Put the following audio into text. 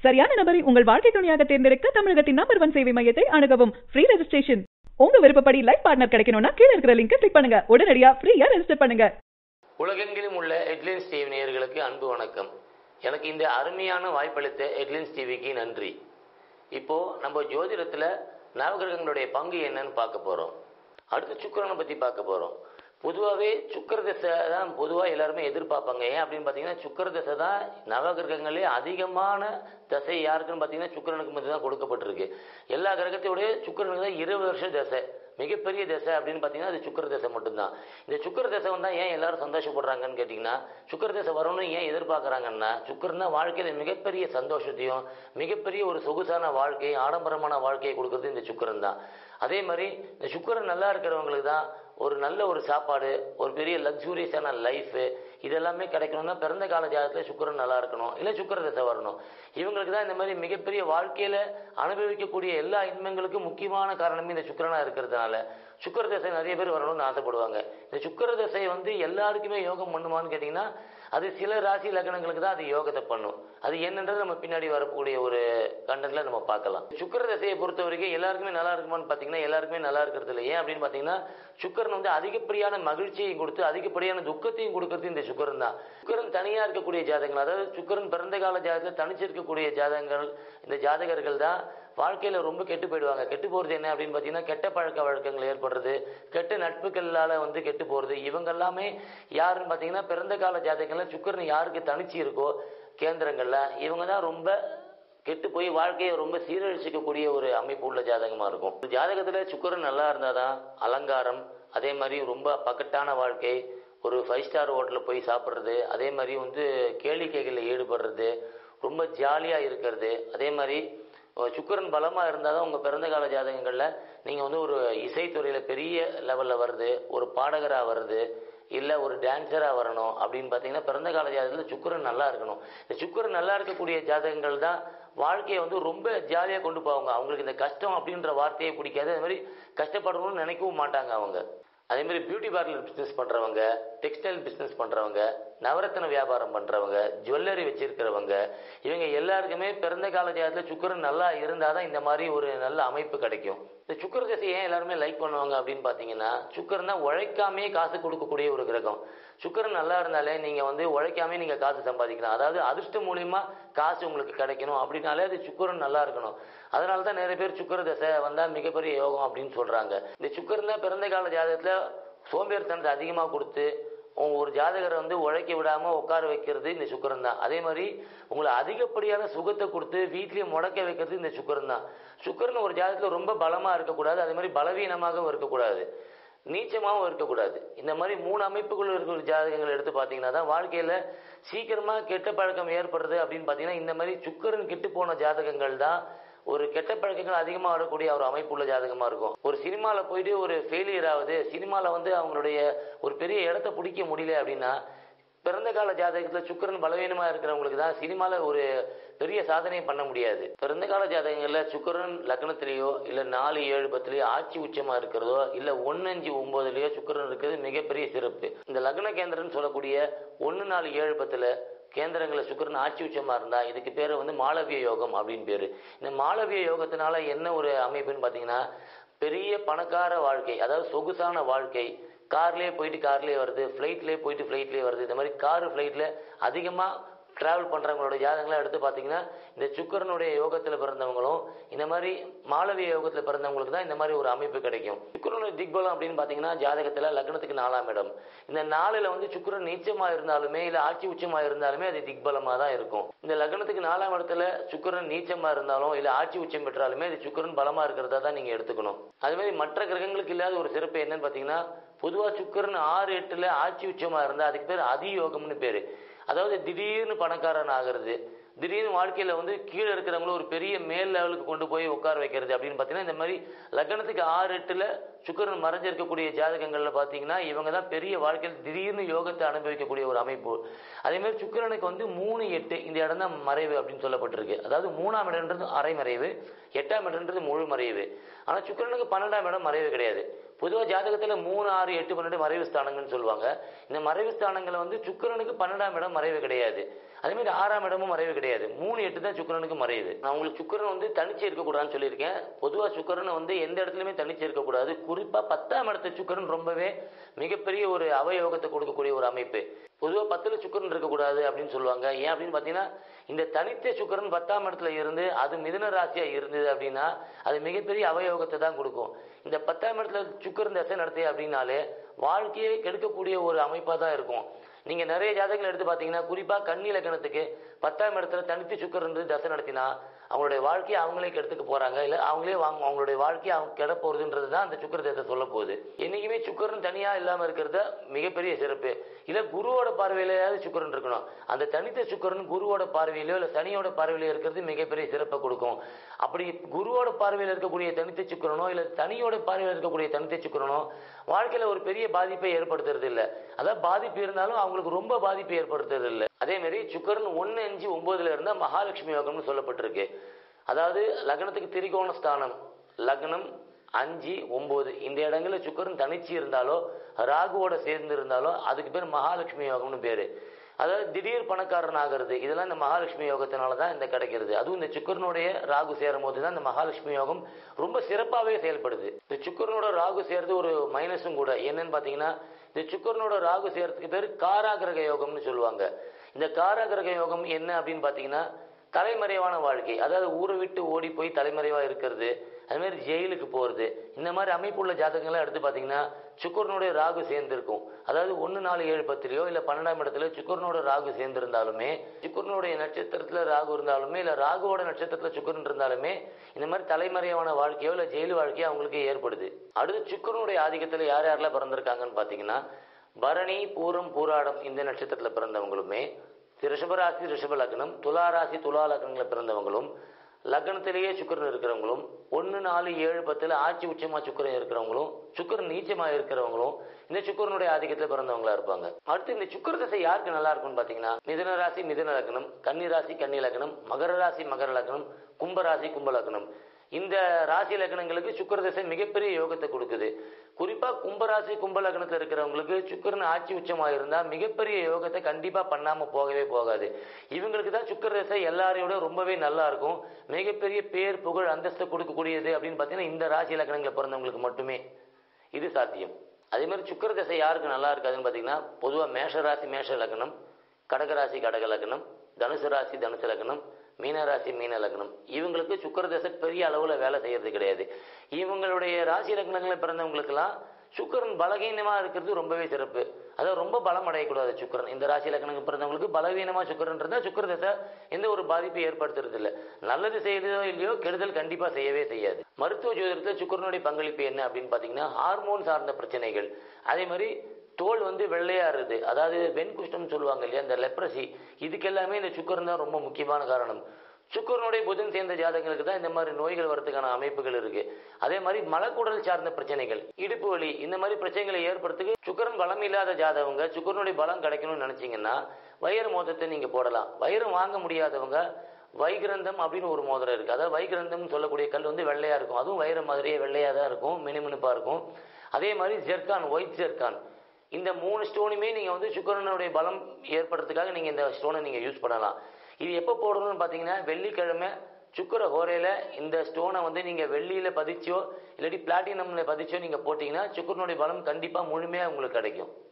சரியான நபரை உங்கள் வாழ்க்கை துணையாக தேர்ந்தெடுக்க தமிழகத்தின் நம்பர் ஒன் சேவை மையத்தை அணுகவும் ஃப்ரீ ரெஜிஸ்ட்ரேஷன் உங்க விருப்பப்படி லைஃப் பார்ட்னர் கிடைக்கணும்னா கீழ இருக்கிற லிங்கை கிளிக் பண்ணுங்க உடனடியா ஃப்ரீயா ரெஜிஸ்டர் பண்ணுங்க உலகெங்கிலும் உள்ள ஹெட்லைன்ஸ் டிவி நேயர்களுக்கு அன்பு வணக்கம் எனக்கு இந்த அருமையான வாய்ப்பளித்த ஹெட்லைன்ஸ் டிவிக்கு நன்றி இப்போ நம்ம ஜோதிடத்துல நவகிரகங்களுடைய பங்கு என்னன்னு பார்க்க போறோம் அடுத்து சுக்கிரனை பத்தி பார்க்க போறோம் பொதுவாகவே சுக்கர தசை தான் பொதுவாக எல்லாருமே எதிர்பார்ப்பாங்க ஏன் அப்படின்னு பார்த்தீங்கன்னா சுக்கர தசை தான் நவகிரகங்களே அதிகமான தசை யாருக்குன்னு பார்த்தீங்கன்னா சுக்கிரனுக்கு மட்டும் தான் கொடுக்கப்பட்டிருக்கு எல்லா கிரகத்தையோடய சுக்கிரனுக்கு தான் இருபது வருஷம் தசை மிகப்பெரிய தசை அப்படின்னு பார்த்தீங்கன்னா அது சுக்கர தசை மட்டும்தான் இந்த சுக்கர தசை வந்தால் ஏன் எல்லாரும் சந்தோஷப்படுறாங்கன்னு கேட்டிங்கன்னா சுக்கர தசை வரணும்னு ஏன் எதிர்பார்க்குறாங்கன்னா சுக்கரன் தான் வாழ்க்கையில் மிகப்பெரிய சந்தோஷத்தையும் மிகப்பெரிய ஒரு சொகுசான வாழ்க்கை ஆடம்பரமான வாழ்க்கையை கொடுக்கறது இந்த சுக்கரன் தான் அதே மாதிரி இந்த சுக்கரன் நல்லா இருக்கிறவங்களுக்கு தான் ஒரு நல்ல ஒரு சாப்பாடு ஒரு பெரிய லக்ஸூரியஸான லைஃபு இதெல்லாமே கிடைக்கணும்னா பிறந்த கால ஜாதகத்தில் சுக்கரன் நல்லா இருக்கணும் இல்லை சுக்கர தசை வரணும் இவங்களுக்கு தான் இந்த மாதிரி மிகப்பெரிய வாழ்க்கையில் அனுபவிக்கக்கூடிய எல்லா இன்பங்களுக்கும் முக்கியமான காரணமே இந்த சுக்கரனாக இருக்கிறதுனால சுக்கர தசை நிறைய பேர் வரணும்னு ஆசைப்படுவாங்க இந்த சுக்கர தசை வந்து எல்லாருக்குமே யோகம் பண்ணுமான்னு கேட்டிங்கன்னா அது சில ராசி லக்னங்களுக்கு தான் அது யோகத்தை பண்ணும் அது என்னன்றது நம்ம பின்னாடி வரக்கூடிய ஒரு கண்டென்ட்ல நம்ம பார்க்கலாம் சுக்கர தசையை பொறுத்த வரைக்கும் எல்லாருக்குமே நல்லா இருக்குமான்னு பார்த்தீங்கன்னா எல்லாருக்குமே நல்லா இருக்கிறது இல்லை ஏன் அப்படின்னு பார்த்தீங்கன்னா சுக்கரன் வந்து அதிகப்படியான மகிழ்ச்சியையும் கொடுத்து அதிகப்படியான துக்கத்தையும் கொடுக்கறது இந்த சுக்கரன் தான் சுக்கரன் தனியாக இருக்கக்கூடிய ஜாதகங்கள் அதாவது சுக்கரன் பிறந்த கால ஜாதகத்தில் தனிச்சு இருக்கக்கூடிய ஜாதகங்கள் இந்த ஜாதகர்கள் தான் வாழ்க்கையில் ரொம்ப கெட்டு போயிடுவாங்க கெட்டு போகிறது என்ன அப்படின்னு பார்த்தீங்கன்னா கெட்ட பழக்க வழக்கங்கள் ஏற்படுறது கெட்ட நட்புகளால் வந்து கெட்டு போகிறது இவங்க எல்லாமே யாருன்னு பார்த்தீங்கன்னா பிறந்த கால ஜாதகங்கள்ல சுக்கரன் யாருக்கு தனிச்சு இருக்கோ கேந்திரங்கள்ல இவங்க தான் ரொம்ப கெட்டு போய் வாழ்க்கையை ரொம்ப சீரழிச்சிக்கக்கூடிய ஒரு அமைப்பு உள்ள ஜாதகமா இருக்கும் ஜாதகத்துல சுக்கரன் நல்லா இருந்தாதான் அலங்காரம் அதே மாதிரி ரொம்ப பக்கட்டான வாழ்க்கை ஒரு ஃபைவ் ஸ்டார் ஹோட்டலில் போய் சாப்பிட்றது அதே மாதிரி வந்து கேளிக்கைகளில் ஈடுபடுறது ரொம்ப ஜாலியாக இருக்கிறது அதே மாதிரி சுக்கரன் பலமாக இருந்தால் தான் உங்கள் பிறந்த கால ஜாதகங்களில் நீங்கள் வந்து ஒரு இசைத்துறையில் பெரிய லெவலில் வருது ஒரு பாடகராக வருது இல்லை ஒரு டான்ஸராக வரணும் அப்படின்னு பார்த்தீங்கன்னா பிறந்த கால ஜாதகத்தில் சுக்கரன் நல்லா இருக்கணும் இந்த சுக்கரன் நல்லா இருக்கக்கூடிய ஜாதகங்கள் தான் வாழ்க்கையை வந்து ரொம்ப ஜாலியாக கொண்டு போவாங்க அவங்களுக்கு இந்த கஷ்டம் அப்படின்ற வார்த்தையே பிடிக்காது அதே மாதிரி கஷ்டப்படணும்னு நினைக்கவும் மாட்டாங்க அவங்க அதே மாதிரி பியூட்டி பார்லர் பிஸ்னஸ் பண்ணுறவங்க டெக்ஸ்டைல் பிஸ்னஸ் பண்ணுறவங்க நவரத்ன வியாபாரம் பண்ணுறவங்க ஜுவல்லரி வச்சிருக்கிறவங்க இவங்க எல்லாருக்குமே பிறந்த கால ஜாதத்தில் சுக்கரன் நல்லா இருந்தால் தான் இந்த மாதிரி ஒரு நல்ல அமைப்பு கிடைக்கும் இந்த சுக்கர தசை ஏன் எல்லாருமே லைக் பண்ணுவாங்க அப்படின்னு பார்த்தீங்கன்னா சுக்கரன் தான் உழைக்காமே காசு கொடுக்கக்கூடிய ஒரு கிரகம் சுக்கரன் நல்லா இருந்தாலே நீங்கள் வந்து உழைக்காமே நீங்கள் காசு சம்பாதிக்கலாம் அதாவது அதிர்ஷ்டம் மூலியமா காசு உங்களுக்கு கிடைக்கணும் அப்படின்னாலே அது சுக்கரன் நல்லா இருக்கணும் அதனால தான் நிறைய பேர் சுக்கர தசை வந்தால் மிகப்பெரிய யோகம் அப்படின்னு சொல்கிறாங்க இந்த சுக்கரன் தான் பிறந்த கால ஜாதகத்தில் சோம்பேறித்தனத்தை அதிகமாக கொடுத்து ஒரு ஜாதகரை வந்து உழைக்க விடாமல் உட்கார வைக்கிறது இந்த சுக்கரன் தான் அதே மாதிரி உங்களை அதிகப்படியான சுகத்தை கொடுத்து வீட்லேயே முடக்க வைக்கிறது இந்த சுக்கரன் தான் சுக்கரன் ஒரு ஜாதகத்தில் ரொம்ப பலமாக இருக்கக்கூடாது அதே மாதிரி பலவீனமாகவும் இருக்கக்கூடாது நீச்சமாகவும் இருக்கக்கூடாது இந்த மாதிரி மூணு அமைப்புகள் இருக்கிற ஜாதகங்கள் எடுத்து பார்த்தீங்கன்னா தான் வாழ்க்கையில் சீக்கிரமாக கெட்ட பழக்கம் ஏற்படுறது அப்படின்னு பார்த்தீங்கன்னா இந்த மாதிரி சுக்கரன் கெட்டு போன ஜாதகங்கள் தான் ஒரு கெட்ட பழக்கங்கள் அதிகமாக வரக்கூடிய ஒரு அமைப்புள்ள ஜாதகமாக இருக்கும் ஒரு சினிமாவில் போயிட்டு ஒரு ஃபெயிலியர் ஆகுது சினிமாவில் வந்து அவங்களுடைய ஒரு பெரிய இடத்த பிடிக்க முடியல அப்படின்னா பிறந்த கால ஜாதகத்தில் சுக்கரன் பலவீனமாக இருக்கிறவங்களுக்கு தான் சினிமாவில் ஒரு பெரிய சாதனையை பண்ண முடியாது பிறந்த கால ஜாதகங்களில் சுக்கரன் லக்னத்திலேயோ இல்லை நாலு ஏழு பத்துலேயோ ஆட்சி உச்சமாக இருக்கிறதோ இல்லை ஒன்று அஞ்சு ஒம்போதுலேயோ சுக்கரன் இருக்கிறது மிகப்பெரிய சிறப்பு இந்த லக்ன கேந்திரன்னு சொல்லக்கூடிய ஒன்று நாலு ஏழு பத்தில் கேந்திரங்களில் சுக்கரன் ஆட்சி உச்சமாக இருந்தால் இதுக்கு பேர் வந்து மாளவிய யோகம் அப்படின்னு பேர் இந்த மாளவிய யோகத்தினால என்ன ஒரு அமைப்புன்னு பார்த்தீங்கன்னா பெரிய பணக்கார வாழ்க்கை அதாவது சொகுசான வாழ்க்கை கார்லேயே போயிட்டு கார்லேயே வருது ஃப்ளைட்லேயே போயிட்டு ஃப்ளைட்லேயே வருது இந்த மாதிரி காரு ஃப்ளைட்டில் அதிகமாக ட்ராவல் பண்ணுறவங்களோட ஜாதகங்களை எடுத்து பார்த்தீங்கன்னா இந்த சுக்கரனுடைய யோகத்தில் பிறந்தவங்களும் இந்த மாதிரி மாளவிய யோகத்தில் பிறந்தவங்களுக்கு தான் இந்த மாதிரி ஒரு அமைப்பு கிடைக்கும் சுக்கரனுடைய திக்பலம் அப்படின்னு பார்த்தீங்கன்னா ஜாதகத்தில் லக்னத்துக்கு நாலாம் இடம் இந்த நாளில் வந்து சுக்கரன் நீச்சமாக இருந்தாலுமே இல்லை ஆட்சி உச்சமாக இருந்தாலுமே அது திக்பலமாக தான் இருக்கும் இந்த லக்னத்துக்கு நாலாம் இடத்துல சுக்கரன் நீச்சமாக இருந்தாலும் இல்லை ஆட்சி உச்சம் பெற்றாலுமே அது சுக்கரன் பலமாக இருக்கிறதா தான் நீங்கள் எடுத்துக்கணும் அது மாதிரி மற்ற கிரகங்களுக்கு இல்லாத ஒரு சிறப்பு என்னன்னு பார்த்தீங்கன்னா பொதுவாக சுக்கரன் ஆறு எட்டில் ஆட்சி உச்சமாக இருந்தால் அதுக்கு பேர் அதியோகம்னு பேர் அதாவது திடீர்னு பணக்காரன் ஆகிறது திடீர்னு வாழ்க்கையில் வந்து கீழே இருக்கிறவங்களும் ஒரு பெரிய மேல் லெவலுக்கு கொண்டு போய் உட்கார வைக்கிறது அப்படின்னு பார்த்தீங்கன்னா இந்த மாதிரி லக்னத்துக்கு ஆறு எட்டில் சுக்கரன் மறைஞ்சிருக்கக்கூடிய ஜாதகங்களில் பார்த்தீங்கன்னா இவங்க தான் பெரிய வாழ்க்கையில் திடீர்னு யோகத்தை அனுபவிக்கக்கூடிய ஒரு அமைப்பு அதே மாதிரி சுக்கிரனுக்கு வந்து மூணு எட்டு இந்த இடம் தான் மறைவு அப்படின்னு சொல்லப்பட்டிருக்கு அதாவது மூணாம் இடம்ன்றது அரை மறைவு எட்டாம் இடம்ன்றது முழு மறைவு ஆனால் சுக்கிரனுக்கு பன்னெண்டாம் இடம் மறைவு கிடையாது பொதுவாக ஜாதகத்தில் மூணு ஆறு எட்டு பன்னெண்டு மறைவு ஸ்தானங்கள்னு சொல்லுவாங்க இந்த மறைவு ஸ்தானங்களை வந்து சுக்கிரனுக்கு பன்னெண்டாம் இடம் மறைவு கிடையாது அதே மாதிரி ஆறாம் இடமும் மறைவு கிடையாது மூணு எட்டு தான் சுக்கிரனுக்கு மறையுது நான் உங்களுக்கு சுக்கிரன் வந்து தனிச்சு இருக்கக்கூடாதுன்னு சொல்லியிருக்கேன் பொதுவா சுக்கிரன் வந்து எந்த இடத்துலையுமே தனிச்சு இருக்கக்கூடாது குறிப்பா பத்தாம் இடத்த சுக்கிரன் ரொம்பவே மிகப்பெரிய ஒரு அவயோகத்தை கொடுக்கக்கூடிய ஒரு அமைப்பு பொதுவா பத்துல சுக்கிரன் இருக்கக்கூடாது அப்படின்னு சொல்லுவாங்க ஏன் அப்படின்னு பாத்தீங்கன்னா இந்த தனித்த சுக்கிரன் பத்தாம் இடத்துல இருந்து அது மிதுன ராசியா இருந்தது அப்படின்னா அது மிகப்பெரிய அவயோகத்தை தான் கொடுக்கும் இந்த பத்தாம் இடத்துல சுக்கிரன் தசை நடத்தி அப்படின்னாலே வாழ்க்கையை கெடுக்கக்கூடிய ஒரு அமைப்பா தான் இருக்கும் நீங்க நிறைய ஜாதகங்கள் எடுத்து பாத்தீங்கன்னா குறிப்பா கன்னி இலக்கணத்துக்கு பத்தாம் இடத்துல தனித்து சுக்கர் இருந்து தசை நடத்தினா அவங்களுடைய வாழ்க்கையை அவங்களே கெடுத்துக்க போறாங்க இல்ல அவங்களே வாங்க அவங்களுடைய வாழ்க்கையை அவங்க கெட போறதுன்றது தான் அந்த சுக்கர தசை சொல்ல போகுது என்னைக்குமே சுக்கரன் தனியா இல்லாம இருக்கிறது குருவோட சிறப்பு இல்ல குருவோட பார்வையிலேயாவது சுக்கரன் இருக்கணும் அந்த தனித்த சுக்கரன் குருவோட பார்வையிலோ இல்ல சனியோட பார்வையிலோ இருக்கிறது மிகப்பெரிய சிறப்பை கொடுக்கும் அப்படி குருவோட பார்வையில் இருக்கக்கூடிய தனித்த சுக்கரனோ இல்ல தனியோட பார்வையில் இருக்கக்கூடிய தனித்த சுக்கரனோ வாழ்க்கையில ஒரு பெரிய பாதிப்பை ஏற்படுத்துறது இல்ல அதாவது பாதிப்பு இருந்தாலும் அவங்களுக்கு ரொம்ப பாதிப்பை ஏற்படுத்துறது இல்ல அதே மாதிரி சுக்கரன் ஒன்னு அஞ்சு ஒன்பதுல இருந்தா மகாலட்சுமி யோகம்னு சொல்லப்பட்டிருக்கு அதாவது லக்னத்துக்கு திரிகோண ஸ்தானம் லக்னம் அஞ்சு ஒன்பது இந்த இடங்கள்ல சுக்கரன் தனிச்சு இருந்தாலோ ராகுவோட சேர்ந்து இருந்தாலோ அதுக்கு பேர் மகாலட்சுமி யோகம்னு பேரு அதாவது திடீர் பணக்காரன் ஆகிறது இதெல்லாம் இந்த மகாலட்சுமி யோகத்தினால தான் இந்த கிடைக்கிறது அதுவும் இந்த சுக்கரனுடைய ராகு சேரும் போது தான் இந்த மகாலட்சுமி யோகம் ரொம்ப சிறப்பாகவே செயல்படுது இந்த சுக்கரனோட ராகு சேர்றது ஒரு மைனஸும் கூட என்னன்னு பார்த்தீங்கன்னா இந்த சுக்கரனோட ராகு சேர்றதுக்கு பேர் காராகிரக யோகம்னு சொல்லுவாங்க இந்த காராகிரக யோகம் என்ன அப்படின்னு பார்த்தீங்கன்னா தலைமறைவான வாழ்க்கை அதாவது ஊரை விட்டு ஓடி போய் தலைமறைவா இருக்கிறது அது மாதிரி ஜெயிலுக்கு போறது இந்த மாதிரி அமைப்புள்ள ஜாதகங்கள்லாம் எடுத்து பார்த்தீங்கன்னா சுக்கரனுடைய ராகு சேர்ந்திருக்கும் அதாவது ஒன்று நாலு ஏழு பத்துலையோ இல்லை பன்னெண்டாம் இடத்துல சுக்கரனோட ராகு சேர்ந்திருந்தாலுமே சுக்கரனுடைய நட்சத்திரத்துல ராகு இருந்தாலுமே இல்லை ராகுவோட நட்சத்திரத்துல சுக்கரன் இருந்தாலுமே இந்த மாதிரி தலைமறைவான வாழ்க்கையோ இல்லை ஜெயில் வாழ்க்கையோ அவங்களுக்கு ஏற்படுது அடுத்து சுக்கரனுடைய ஆதிக்கத்தில் யார் யாரெல்லாம் பிறந்திருக்காங்கன்னு பார்த்தீங்கன்னா பரணி பூரம் பூராடம் இந்த நட்சத்திரத்தில் பிறந்தவங்களுமே ரிஷபராசி ரிஷப லக்னம் துலா ராசி துலா லக்னங்களில் பிறந்தவங்களும் லக்னத்திலேயே சுக்கரன் இருக்கிறவங்களும் ஒன்று நாலு ஏழு பத்தில் ஆட்சி உச்சமா சுக்கரன் இருக்கிறவங்களும் சுக்கரன் நீச்சமா இருக்கிறவங்களும் இந்த சுக்கரனுடைய ஆதிக்கத்தில் பிறந்தவங்களா இருப்பாங்க அடுத்து இந்த சுக்கர தசை யாருக்கு நல்லா இருக்கும்னு பார்த்தீங்கன்னா மிதுன ராசி மிதுன லக்னம் கன்னி ராசி கன்னி லக்னம் மகர ராசி மகர லக்னம் கும்ப ராசி கும்ப லக்னம் இந்த ராசி லக்னங்களுக்கு சுக்கர தசை மிகப்பெரிய யோகத்தை கொடுக்குது குறிப்பா கும்பராசி கும்ப லக்னத்தில் இருக்கிறவங்களுக்கு சுக்கரன் ஆட்சி உச்சமா இருந்தா மிகப்பெரிய யோகத்தை கண்டிப்பா பண்ணாம போகவே போகாது இவங்களுக்கு தான் சுக்கர தசை எல்லாரையோட ரொம்பவே நல்லா இருக்கும் மிகப்பெரிய பேர் புகழ் அந்தஸ்து கொடுக்கக்கூடியது அப்படின்னு பார்த்தீங்கன்னா இந்த ராசி லக்னங்களை பிறந்தவங்களுக்கு மட்டுமே இது சாத்தியம் அதே மாதிரி சுக்கர தசை யாருக்கு நல்லா இருக்காதுன்னு பார்த்தீங்கன்னா பொதுவாக மேஷ ராசி மேஷ லக்னம் கடகராசி கடக லக்னம் தனுசு ராசி தனுசு லக்னம் மீனராசி மீன லக்னம் இவங்களுக்கு சுக்கர தசை பெரிய அளவுல வேலை செய்யறது கிடையாது இவங்களுடைய ராசி லக்னங்களில் பிறந்தவங்களுக்கெல்லாம் சுக்கரன் பலகீனமா இருக்கிறது ரொம்பவே சிறப்பு அதாவது ரொம்ப பலம் அடையக்கூடாது சுக்கரன் இந்த ராசி லக்னங்களுக்கு பிறந்தவங்களுக்கு பலவீனமா சுக்கரன் இருந்தா சுக்கர தசை எந்த ஒரு பாதிப்பை ஏற்படுத்துறது இல்லை நல்லது செய்யறதோ இல்லையோ கெடுதல் கண்டிப்பா செய்யவே செய்யாது மருத்துவ ஜோதிடத்தில் சுக்கரனுடைய பங்களிப்பு என்ன அப்படின்னு பாத்தீங்கன்னா ஹார்மோன் சார்ந்த பிரச்சனைகள் அதே மாதிரி தோல் வந்து வெள்ளையாறுது அதாவது வெண்குஷ்டம் சொல்லுவாங்க இல்லையா இந்த லெப்ரசி இதுக்கு எல்லாமே இந்த சுக்கரன் தான் ரொம்ப முக்கியமான காரணம் சுக்கரனுடைய புதன் சேர்ந்த ஜாதகங்களுக்கு தான் இந்த மாதிரி நோய்கள் வரதுக்கான அமைப்புகள் இருக்கு அதே மாதிரி மலக்குடல் சார்ந்த பிரச்சனைகள் இடுப்பு வலி இந்த மாதிரி பிரச்சனைகளை ஏற்படுத்துக்கு சுக்கரன் பலம் இல்லாத ஜாதகங்க சுக்கரனுடைய பலம் கிடைக்கணும்னு நினைச்சீங்கன்னா வயிறு மோதத்தை நீங்க போடலாம் வயிறு வாங்க முடியாதவங்க வைகிரந்தம் அப்படின்னு ஒரு மோதிரம் இருக்கு அதாவது வைகிரந்தம் சொல்லக்கூடிய கல் வந்து வெள்ளையா இருக்கும் அதுவும் வயிறு மாதிரியே வெள்ளையா தான் இருக்கும் மினுமினுப்பா இருக்கும் அதே மாதிரி ஜெர்கான் ஒயிட் ஜெர்கான் இந்த மூணு ஸ்டோனுமே நீங்க வந்து சுக்கரனுடைய பலம் ஏற்படுறதுக்காக நீங்க இந்த ஸ்டோனை நீங்க யூஸ் பண்ணலாம் இது எப்போ போடணும்னு பார்த்தீங்கன்னா வெள்ளிக்கிழமை சுக்கர ஹோரையில இந்த ஸ்டோனை வந்து நீங்க வெள்ளியில பதிச்சோ இல்லாட்டி பிளாட்டினம்ல பதிச்சோ நீங்க போட்டீங்கன்னா சுக்கரனுடைய பலம் கண்டிப்பா முழுமையா உங்களுக்கு கிடைக்கும்